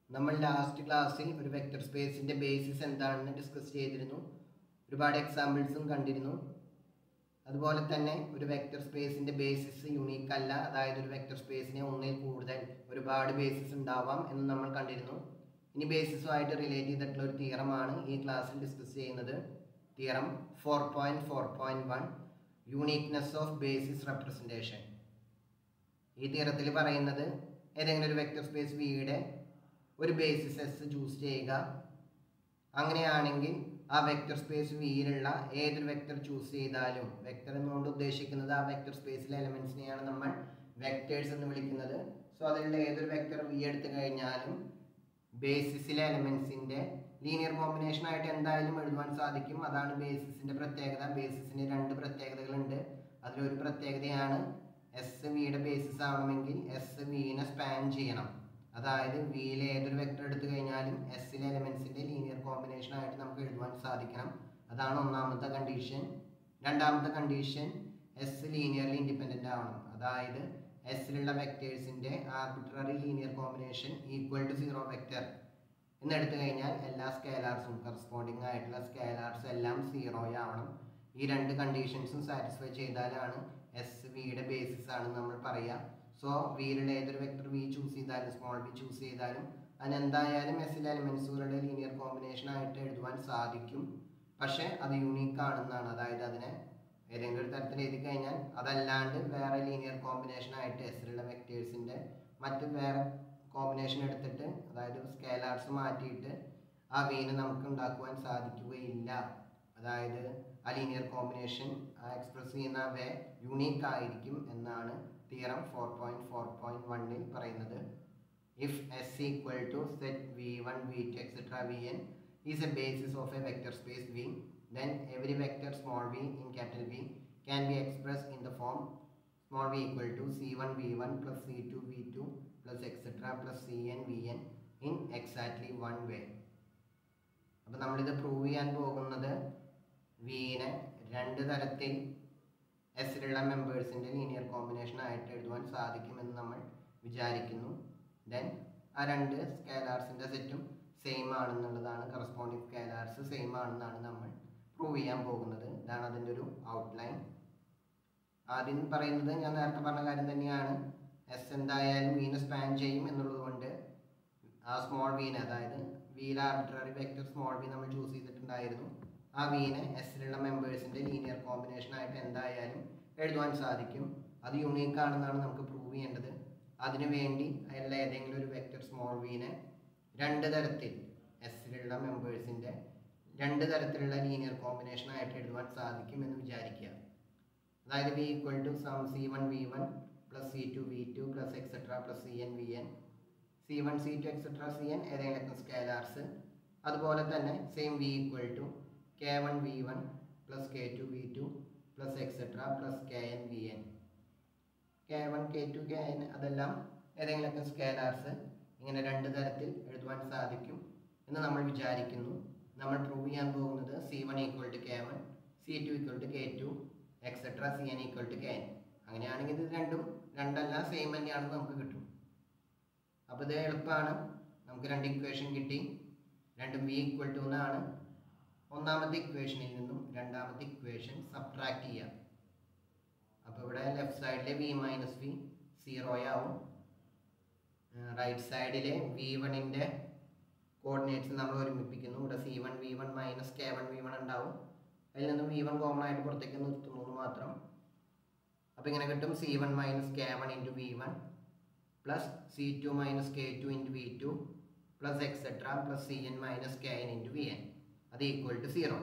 നമ്മൾ ലാസ്റ്റ് ക്ലാസ്സിൽ ഒരു വെക്റ്റർ സ്പേസിന്റെ ബേസിസ് എന്താണെന്ന് ഡിസ്കസ് ചെയ്തിരുന്നു ഒരുപാട് എക്സാമ്പിൾസും കണ്ടിരുന്നു അതുപോലെ തന്നെ ഒരു വെക്റ്റർ സ്പേസിന്റെ ബേസിസ് യുണീക്ക് അല്ല അതായത് ഒരു വെക്റ്റർ സ്പേസിനെ ഒന്നിൽ കൂടുതൽ ഒരുപാട് ബേസിസ് ഉണ്ടാവാം എന്ന് നമ്മൾ കണ്ടിരുന്നു ഇനി ബേസിസുമായിട്ട് റിലേറ്റ് ചെയ്തിട്ടുള്ള ഒരു തിയറമാണ് ഈ ക്ലാസ്സിൽ ഡിസ്കസ് ചെയ്യുന്നത് theorem four point four point one uniqueness of basis representation ഈ തിയറത്തിൽ പറയുന്നത് ഏതെങ്കിലും ഒരു വെക്റ്റർ സ്പേസ് വിയുടെ ഒരു ബേസിസ് എസ് ചൂസ് ചെയ്യുക അങ്ങനെയാണെങ്കിൽ ആ വെക്റ്റർ സ്പേസ് വിയിലുള്ള ഏതൊരു വെക്റ്റർ ചൂസ് ചെയ്താലും വെക്റ്റർ എന്നുകൊണ്ട് ഉദ്ദേശിക്കുന്നത് ആ വെക്റ്റർ സ്പേസിലെ എലമെന്റ്സിനെയാണ് നമ്മൾ വെക്റ്റേഴ്സ് എന്ന് വിളിക്കുന്നത് സോ അതിലുള്ള ഏതൊരു വെക്റ്റർ വി എടുത്തു കഴിഞ്ഞാലും ബേസിസിലെ എലമെന്റ്സിന്റെ ലീനിയർ കോമ്പിനേഷൻ ആയിട്ട് എന്തായാലും എഴുതുവാൻ സാധിക്കും അതാണ് ബേസിസിന്റെ പ്രത്യേകത ബേസിസിന് രണ്ട് പ്രത്യേകതകളുണ്ട് അതിലൊരു പ്രത്യേകതയാണ് എസ് വിയുടെ ബേസിസ് ആവണമെങ്കിൽ എസ് വിനെ സ്പാൻ ചെയ്യണം അതായത് വിയിലെ ഏതൊരു വെക്ടർ എടുത്തു കഴിഞ്ഞാലും എസ്സിലെ എലമെന്റ്സിന്റെ ലീനിയർ കോമ്പിനേഷൻ ആയിട്ട് നമുക്ക് എഴുതുവാൻ സാധിക്കണം അതാണ് ഒന്നാമത്തെ കണ്ടീഷൻ രണ്ടാമത്തെ കണ്ടീഷൻ എസ് ലീനിയർലി ഇൻഡിപെൻഡന്റ് ആവണം അതായത് എസ്സിലുള്ള വെക്ടേഴ്സിന്റെ arbitrary linear combination equal to zero vector എന്നെടുത്തു കഴിഞ്ഞാൽ എല്ലാ സ്കേലാർസും കറസ്പോണ്ടിങ് ആയിട്ടുള്ള സ്കേലാർസ് എല്ലാം സീറോ ആവണം ഈ രണ്ട് കണ്ടീഷൻസും സാറ്റിസ്ഫൈ ചെയ്താലാണ് എസ് വിയുടെ ബേസിസ് ആണ് നമ്മൾ പറയുക സോ വിയിലുള്ള ഏതൊരു വെക്ടർ വി ചൂസ് ചെയ്താലും സ്മോൾ വി ചൂസ് ചെയ്താലും അതിനെന്തായാലും എസ്സിലെ എലമെന്റ്സുകളുടെ ലീനിയർ കോമ്പിനേഷൻ ആയിട്ട് എഴുതുവാൻ സാധിക്കും പക്ഷേ അത് യുണീക്ക് ആണെന്നാണ് അതായത് അതിനെ ഏതെങ്കിലും ഒരു തരത്തിൽ എഴുതി കഴിഞ്ഞാൽ അതല്ലാണ്ട് വേറെ ലീനിയർ കോമ്പിനേഷൻ ആയിട്ട് എസ്സിലുള്ള വെക്ടേഴ്സിന്റെ മറ്റ് വേറെ കോമ്പിനേഷൻ എടുത്തിട്ട് അതായത് സ്കേലാർസ് മാറ്റിയിട്ട് ആ വീന് നമുക്ക് ഉണ്ടാക്കുവാൻ സാധിക്കുകയില്ല അതായത് ആ ലീനിയർ കോമ്പിനേഷൻ എക്സ്പ്രസ് ചെയ്യുന്ന വേ യുണീക്ക് ആയിരിക്കും എന്നാണ് theorem four point four point വണ്ണിൽ പറയുന്നത് if S equal to set V one V two etcetera V N is a basis of a vector space V then every vector small v in capital V can be expressed in the form small v equal to c1 v1 plus c2 v2 plus etc plus cn vn in exactly one way അപ്പോൾ നമ്മളിത് prove ചെയ്യാൻ പോകുന്നത് വിനെ രണ്ട് തരത്തിൽ എസിലുള്ള മെമ്പേഴ്സിൻ്റെ linear combination ആയിട്ട് എഴുതുവാൻ സാധിക്കുമെന്ന് നമ്മൾ വിചാരിക്കുന്നു ദെൻ ആ രണ്ട് സ്കേലാർസിൻ്റെ സെറ്റും സെയിം ആണെന്നുള്ളതാണ് കറസ്പോണ്ടിങ് സ്കേലാർസ് സെയിം ആണെന്നാണ് നമ്മൾ പ്രൂവ് ചെയ്യാൻ പോകുന്നത് ഇതാണ് അതിൻ്റെ ഒരു ഔട്ട്ലൈൻ ആദ്യം പറയുന്നത് ഞാൻ നേരത്തെ പറഞ്ഞ കാര്യം തന്നെയാണ് എസ് എന്തായാലും വീനെ സ്പാൻ ചെയ്യും എന്നുള്ളത് കൊണ്ട് ആ സ്മോൾ വീനെ അതായത് വീൽ ആർബിട്രറി വെക്ടർ സ്മോൾ വി നമ്മൾ ചൂസ് ചെയ്തിട്ടുണ്ടായിരുന്നു ആ വീനെ എസിലുള്ള മെമ്പേഴ്സിൻ്റെ ലീനിയർ കോമ്പിനേഷൻ ആയിട്ട് എന്തായാലും എഴുതുവാൻ സാധിക്കും അത് യുണീക്ക് ആണെന്നാണ് നമുക്ക് പ്രൂവ് ചെയ്യേണ്ടത് അതിനു വേണ്ടി അതിലുള്ള ഏതെങ്കിലും ഒരു വെക്ടർ സ്മോൾ വീനെ രണ്ട് തരത്തിൽ എസിലുള്ള മെമ്പേഴ്സിൻ്റെ രണ്ട് തരത്തിലുള്ള ലീനിയർ കോമ്പിനേഷൻ ആയിട്ട് എഴുതുവാൻ സാധിക്കും എന്ന് വിചാരിക്കുക അതായത് V equal to sum C one V one plus C two V two plus etcetera plus C N V N C one C two etcetera C N ഏതെങ്കിലും സ്കേലാർസ് അതുപോലെ തന്നെ same V equal to K one V one plus K two V two plus etcetera plus K N V N K one K two K N അതെല്ലാം ഏതെങ്കിലുമൊക്കെ scalars ഇങ്ങനെ രണ്ട് തരത്തിൽ എഴുതുവാൻ സാധിക്കും എന്ന് നമ്മൾ വിചാരിക്കുന്നു നമ്മൾ പ്രൂവ് ചെയ്യാൻ പോകുന്നത് C one equal to K one C two equal to K two etcetera C N equal to K N അങ്ങനെയാണെങ്കിൽ ഇത് രണ്ടും രണ്ടല്ല സെയിം തന്നെയാണെന്ന് നമുക്ക് കിട്ടും അപ്പോൾ ഇത് എളുപ്പമാണ് നമുക്ക് രണ്ട് ഇക്വേഷൻ കിട്ടി രണ്ടും വി ഈക്വൽ ടു എന്നാണ് ഒന്നാമത്തെ ഇക്വേഷനിൽ നിന്നും രണ്ടാമത്തെ ഇക്വേഷൻ സബ്ട്രാക്ട് ചെയ്യാം അപ്പോൾ ഇവിടെ ലെഫ്റ്റ് സൈഡിലെ വി മൈനസ് വി സീറോ ആവും റൈറ്റ് സൈഡിലെ വി വണ്ണിൻ്റെ കോർഡിനേറ്റ്സ് നമ്മൾ ഒരുമിപ്പിക്കുന്നു ഇവിടെ C one V one minus K one V one ഉണ്ടാവും അതിൽ നിന്ന് വി വൺ കോമൺ ആയിട്ട് പുറത്തേക്ക് നിർത്തുന്നു എന്ന് മാത്രം അപ്പോൾ ഇങ്ങനെ കിട്ടും C one minus K one into V one plus C two minus K two into V two plus etcetera plus C N minus K N into V N അത് equal to zero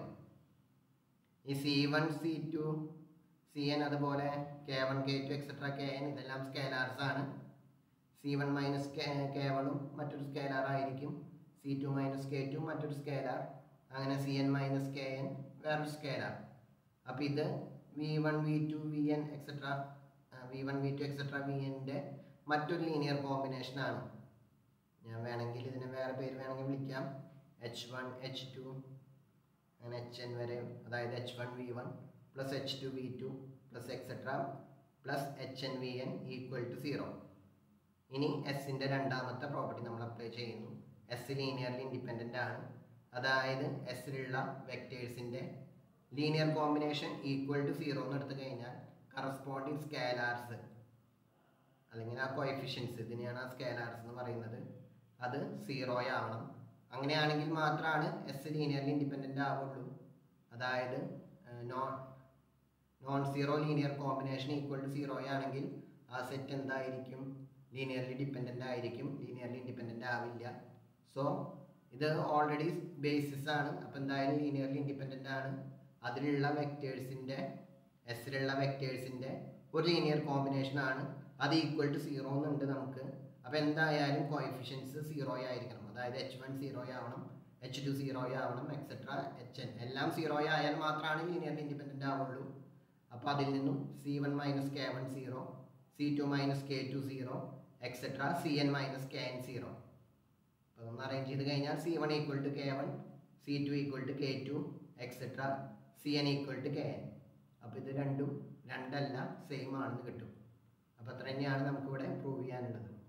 ഈ C one C two C N അതുപോലെ K one K two etcetera K N ഇതെല്ലാം scalars ആണ് C one minus K K വണ്ണും മറ്റൊരു scalar ആയിരിക്കും C two minus K two മറ്റൊരു scalar അങ്ങനെ C N minus K N വേറൊരു scalar അപ്പോൾ ഇത് V one V two V N etcetera V one V two etcetera V എൻ്റെ മറ്റൊരു ലീനിയർ കോമ്പിനേഷനാണ് ഞാൻ വേണമെങ്കിൽ ഇതിന് വേറെ പേര് വേണമെങ്കിൽ വിളിക്കാം എച്ച് വൺ എച്ച് ടു അങ്ങനെ എച്ച് എൻ വരെ അതായത് H one V one plus H two V two plus etcetera plus H N V N equal to zero ഇനി എസിൻ്റെ രണ്ടാമത്തെ പ്രോപ്പർട്ടി നമ്മൾ അപ്ലൈ ചെയ്യുന്നു എസ് ലീനിയർലി ഇൻഡിപെൻഡൻ്റ് ആണ് അതായത് എസ്സിലുള്ള വെക്റ്റേഴ്സിൻ്റെ linear combination equal to zero എന്ന് എടുത്തു കഴിഞ്ഞാൽ കറസ്പോണ്ടിങ് സ്കേലാർസ് അല്ലെങ്കിൽ ആ കോഎഫിഷ്യൻസ് ഇതിനെയാണ് ആ സ്കേലാർസ് എന്ന് പറയുന്നത് അത് സീറോ ആവണം അങ്ങനെയാണെങ്കിൽ മാത്രമാണ് എസ് ലീനിയർലി ഇൻഡിപെൻഡൻ്റ് ആവുള്ളൂ അതായത് non non zero linear combination equal to zero ആണെങ്കിൽ ആ സെറ്റ് എന്തായിരിക്കും ലീനിയർലി ഡിപ്പെൻഡൻ്റ് ആയിരിക്കും ലീനിയർലി ഇൻഡിപെൻഡൻ്റ് ആവില്ല സോ ഇത് ഓൾറെഡി ബേസിസ് ആണ് അപ്പോൾ എന്തായാലും ലീനിയർലി ഇൻഡിപെൻഡൻ്റ് ആണ് അതിലുള്ള വെക്റ്റേഴ്സിൻ്റെ എസ്സിലുള്ള വെക്റ്റേഴ്സിൻ്റെ ഒരു ലീനിയർ കോമ്പിനേഷൻ ആണ് അത് ഈക്വൽ ടു സീറോ എന്നുണ്ട് നമുക്ക് അപ്പോൾ എന്തായാലും കോയിഫിഷ്യൻസ് സീറോ ആയിരിക്കണം അതായത് എച്ച് വൺ സീറോ ആവണം എച്ച് ടു സീറോ ആവണം എക്സെട്ര എച്ച് എൻ എല്ലാം സീറോ ആയാൽ മാത്രമാണ് ലീനിയർലി ഇൻഡിപെൻഡൻ്റ് ആവുള്ളൂ അപ്പോൾ അതിൽ നിന്നും C one minus K one zero C two minus K two zero etcetera C N minus K N zero അപ്പോൾ ഒന്ന് അറേഞ്ച് ചെയ്ത് കഴിഞ്ഞാൽ C one equal to K one C two equal to K two etcetera C N equal to K N അപ്പോൾ ഇത് രണ്ടും രണ്ടല്ല same ആണെന്ന് കിട്ടും അപ്പോൾ അത്ര തന്നെയാണ് നമുക്കിവിടെ പ്രൂവ് ചെയ്യാനുള്ളത്